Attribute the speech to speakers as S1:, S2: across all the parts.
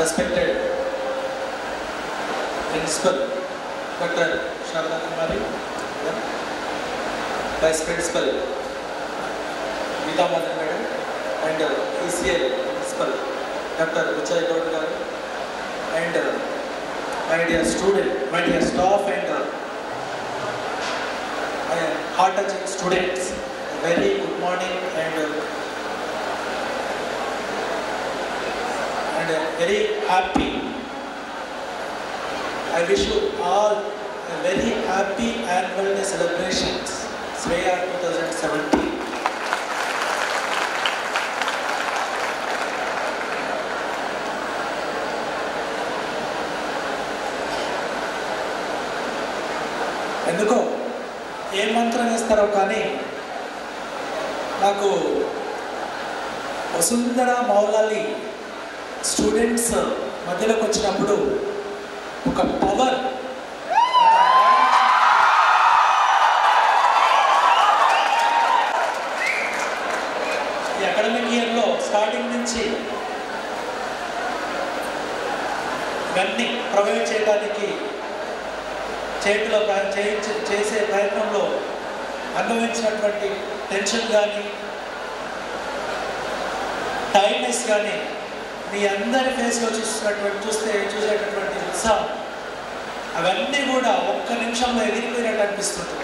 S1: respected principal Dr. Sharada Kumari, Vice Principal Geeta Madan Madam, and uh, ECL Principal Dr. Vijay Gaud garu, and uh, my dear student, my dear staff and uh, my heart-touching students, very good morning and uh, and uh, very happy. I wish you all a very happy annual day celebrations, Sreya 2017. ఎందుకో ఏ మంత్రం ఇస్తారో కానీ నాకు Vasundhara Moula Ali students మధ్యలోకి వచ్చినప్పుడు ఒక power ఈ academic ఇయర్లో స్టార్టింగ్ నుంచి ఇవన్నీ ప్రొవైడ్ చేయడానికి చేతిలో ప్ర- చేయించ- చేసే ప్రయత్నంలో అనుభవించినటువంటి టెన్షన్ కానీ టైమ్నెస్ కానీ మీ అందరి ఫేస్లో చూసినటువంటి చూస్తే చూసేటటువంటి ఉత్సాహం అవన్నీ కూడా ఒక్క నిమిషంలో ఎగిరిపోయినట్టు అనిపిస్తుంది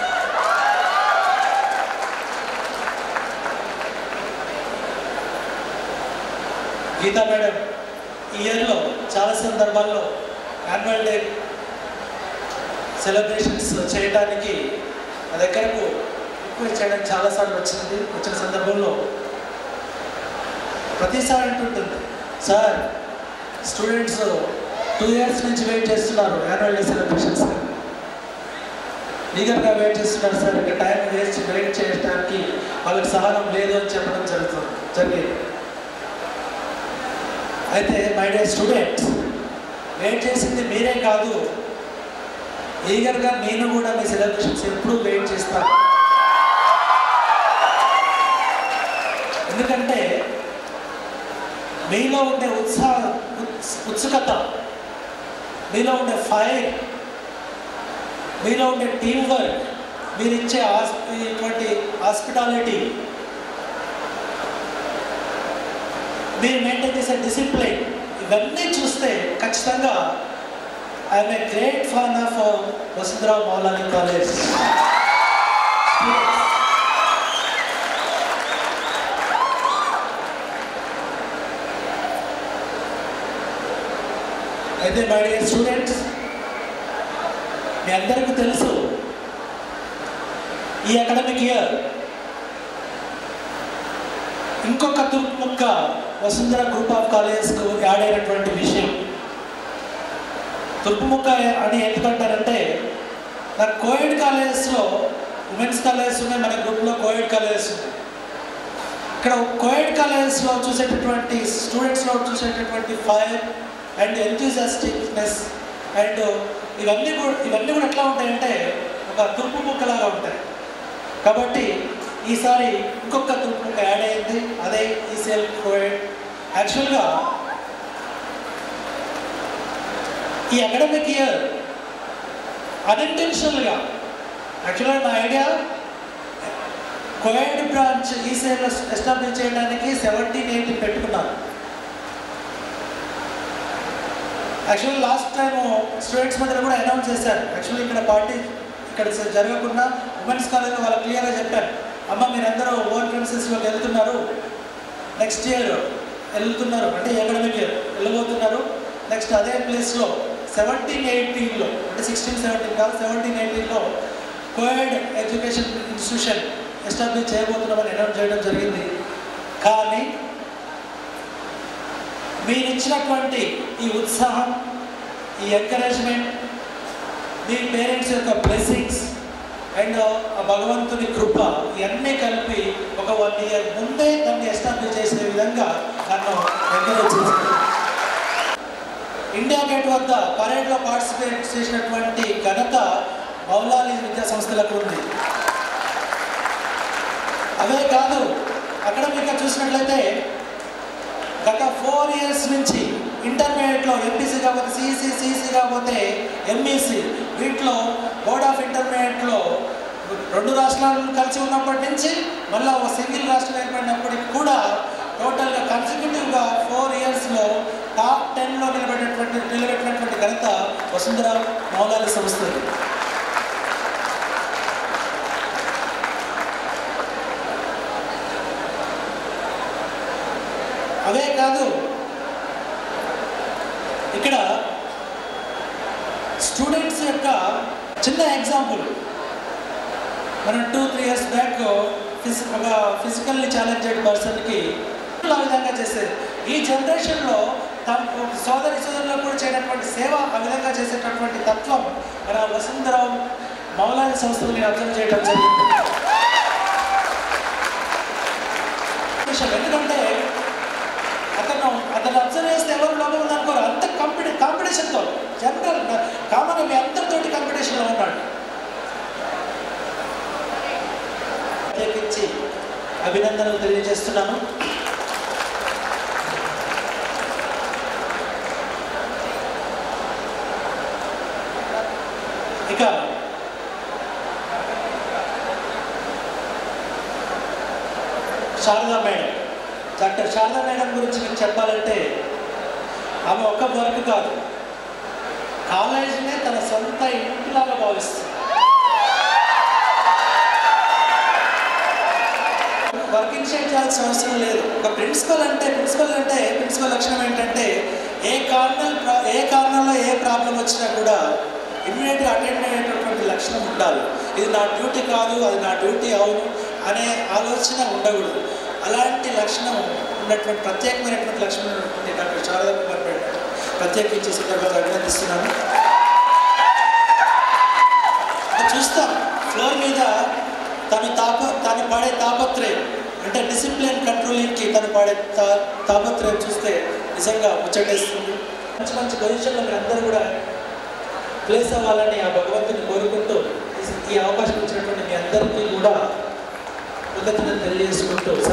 S1: గీతా మేడం ఈ ఇయర్లో చాలా సందర్భాల్లో యాన్యువల్ డే సెలబ్రేషన్స్ చేయడానికి నా దగ్గరకు రిక్వెస్ట్ చేయడానికి చాలాసార్లు వచ్చింది వచ్చిన సందర్భంలో ప్రతిసారి అంటుంటుంది సార్ స్టూడెంట్స్ టూ ఇయర్స్ నుంచి వెయిట్ చేస్తున్నారు యాన్యువల్ డే సెలబ్రేషన్స్ ఈగర్గా వెయిట్ చేస్తున్నారు సార్ ఇంకా టైం వేస్ట్ వెయిట్ చేయడానికి వాళ్ళకి సహనం లేదు అని చెప్పడం జరుగుతుంది జరిగేది అయితే మై డే స్టూడెంట్స్ వెయిట్ చేసింది మీరే కాదు ఈగర్గా నేను కూడా మీ సెలబ్రేషన్స్ ఎప్పుడూ వెయిట్ చేస్తాను ఎందుకంటే మీలో ఉండే ఉత్సాహ ఉత్స్- ఉత్సుకత మీలో ఉండే ఫైర్ మీలో ఉండే టీం వర్క్ మీరు ఇచ్చే హాస్- ఇటువంటి హాస్పిటాలిటీ మీరు మెయింటైన్ చేసే డిసిప్లిన్ ఇవన్నీ చూస్తే ఖచ్చితంగా I'm a great fan of Vasundhara Moulani college అయితే మై డియర్ స్టూడెంట్స్ మీ అందరికీ తెలుసు ఈ అకాడమిక్ ఇయర్ ఇంకొక తూర్పు ముక్క వసుంధర గ్రూప్ ఆఫ్ కాలేజ్కు యాడ్ అయినటువంటి విషయం తూర్పు ముక్క అని ఎందుకంటారంటే నాకు కోయిడ్ కాలేజెస్లో ఉమెన్స్ కాలేజెస్ ఉన్నాయి మన గ్రూప్లో కోయిడ్ కాలేజెస్ ఉన్నాయి ఇక్కడ కోయిడ్ కాలేజెస్లో చూసేటటువంటి స్టూడెంట్స్లో చూసేటటువంటి ఫైర్ అండ్ ఎంతూజియాస్టిక్నెస్ అండ్ ఇవన్నీ కూడా ఇవన్నీ కూడా ఎట్లా ఉంటాయంటే ఒక తురుపు ముక్కలాగా ఉంటాయి కాబట్టి ఈసారి ఇంకొక తురుపు ముక్క యాడ్ అయింది అదే ఈసీఎల్ కోవిడ్ యాక్చువల్గా ఈ అకాడమిక్ ఇయర్ అన్ఇంటెన్షనల్గా యాక్చువల్గా నా idea Covid branch ECL establish చేయడానికి సెవెంటీన్ ఎయిటీన్ పెట్టుకున్నారు యాక్చువల్లీ లాస్ట్ టైం స్టూడెంట్స్ మధ్య కూడా అనౌన్స్ చేశారు యాక్చువల్లీ ఇక్కడ పార్టీ ఇక్కడ జ- జరగకుండా ఉమెన్స్ కాలేజ్లో వాళ్ళు క్లియర్గా చెప్పారు అమ్మ మీరందరూ ఓన్ ప్రిన్సెస్లోకి వెళ్తున్నారు నెక్స్ట్ ఇయర్ వెళ్తున్నారు అంటే అకాడమిక్ ఇయర్ వెళ్ళబోతున్నారు నెక్స్ట్ అదే ప్లేస్లో సెవెంటీన్ ఎయిటీన్లో అంటే సిక్స్టీన్ సెవెంటీన్ కాదు సెవెంటీన్ ఎయిటీన్లో కోవిడ్ ఎడ్యుకేషన్ ఇన్స్టిట్యూషన్ ఎస్టాబ్లిష్ చేయబోతున్నామని అనౌన్స్ చేయడం జరిగింది కానీ మీరు ఇచ్చినటువంటి ఈ ఉత్సాహం ఈ ఎంకరేజ్మెంట్ మీ పేరెంట్స్ యొక్క బ్లెస్సింగ్స్ అండ్ ఆ భగవంతుని కృప ఇవన్నీ కలిపి ఒక వన్ ఇయర్ ముందే దాన్ని ఎస్టాబ్లిష్ చేసే విధంగా నన్ను ఎంకరేజ్ చేశారు ఇండియా గేట్ వద్ద పరేడ్లో పార్టిసిపేట్ చేసినటువంటి ఘనత మౌలాలి విద్యా సంస్థలకు ఉంది అవే కాదు అక్కడ మీకు చూసినట్లయితే గత ఫోర్ ఇయర్స్ నుంచి ఇంటర్మీడియట్లో ఎంపీసీ కాకపోతే సిఈసి సిఈసి కాకపోతే ఎంఈసి వీటిలో బోర్డ్ ఆఫ్ ఇంటర్మీడియట్లో రెండు రాష్ట్రాలు కలిసి ఉన్నప్పటి నుంచి మళ్ళీ ఒక సింగిల్ రాష్ట్రం ఏర్పడినప్పటికి కూడా టోటల్గా కన్సిక్యూటివ్గా ఫోర్ ఇయర్స్లో టాప్ టెన్లో నిలబడినటువంటి నిలబెట్టినటువంటి ఘనత వసుంధర మౌలాలి సంస్థది అవే కాదు ఇక్కడ స్టూడెంట్స్ యొక్క చిన్న ఎగ్జాంపుల్ మనం టూ త్రీ ఇయర్స్ బ్యాక్ ఫిజి ఒక ఫిజికల్లీ ఛాలెంజెడ్ పర్సన్కి ఆ విధంగా చేసేది ఈ జనరేషన్లో తమ సోదరి సోదరులకు కూడా చేయనటువంటి సేవ ఆ విధంగా చేసేటటువంటి తత్వం మన వసుంధరావు మౌలాని సంస్థలు నేను అర్థం చేయడం జరిగింది విషయం ఎందుకంటే అతను అతను అబ్జర్వ్ చేస్తే ఎవరు లోపల ఉందనుకోరు అంత కాంపిటీ కాంపిటీషన్తో జనరల్ కామన్ మీ అందరితోటి కాంపిటీషన్లో ఉన్నాడు ప్రత్యేకించి అభినందనలు తెలియజేస్తున్నాను ఇక Sharada madam doctor Sharada madam గురించి మీకు చెప్పాలంటే ఆమె ఒక్క వర్క్ కాదు కాలేజీనే తన సొంత ఇంటిలాగా భావిస్తుంది వర్క్ ఇనిషియేట్ చేయాల్సిన అవసరం లేదు ఒక ప్రిన్సిపల్ అంటే ప్రిన్సిపల్ అంటే ప్రిన్సిపల్ లక్షణం ఏంటంటే ఏ కారణం ఏ కారణంలో ఏ ప్రాబ్లం వచ్చినా కూడా ఇమ్మీడియట్గా అటెండ్ అయ్యేటటువంటి లక్షణం ఉండాలి ఇది నా డ్యూటీ కాదు అది నా డ్యూటీ అవును అనే ఆలోచన ఉండకూడదు అలాంటి లక్షణం ఉన్నటువంటి ప్రత్యేకమైనటువంటి లక్షణం ఉన్నటువంటి డాక్టర్ శారదా కుమార్ మేడం ప్రత్యేకించి సందర్భంగా అభినందిస్తున్నాను ఇక చూస్తాం ఫ్లోర్ మీద తను తాప తను పాడే తాపత్రయం అంటే డిసిప్లిన్ కంట్రోలింగ్కి తను పాడే తా తాపత్రయం చూస్తే నిజంగా ముచ్చటేస్తుంది మంచి మంచి పొజిషన్లో మీరు అందరూ కూడా ప్లేస్ అవ్వాలని ఆ భగవంతుని కోరుకుంటూ ఈ- ఈ అవకాశం ఇచ్చినటువంటి మీ అందరికీ కూడా కృతజ్ఞతలు తెలియజేసుకుంటూ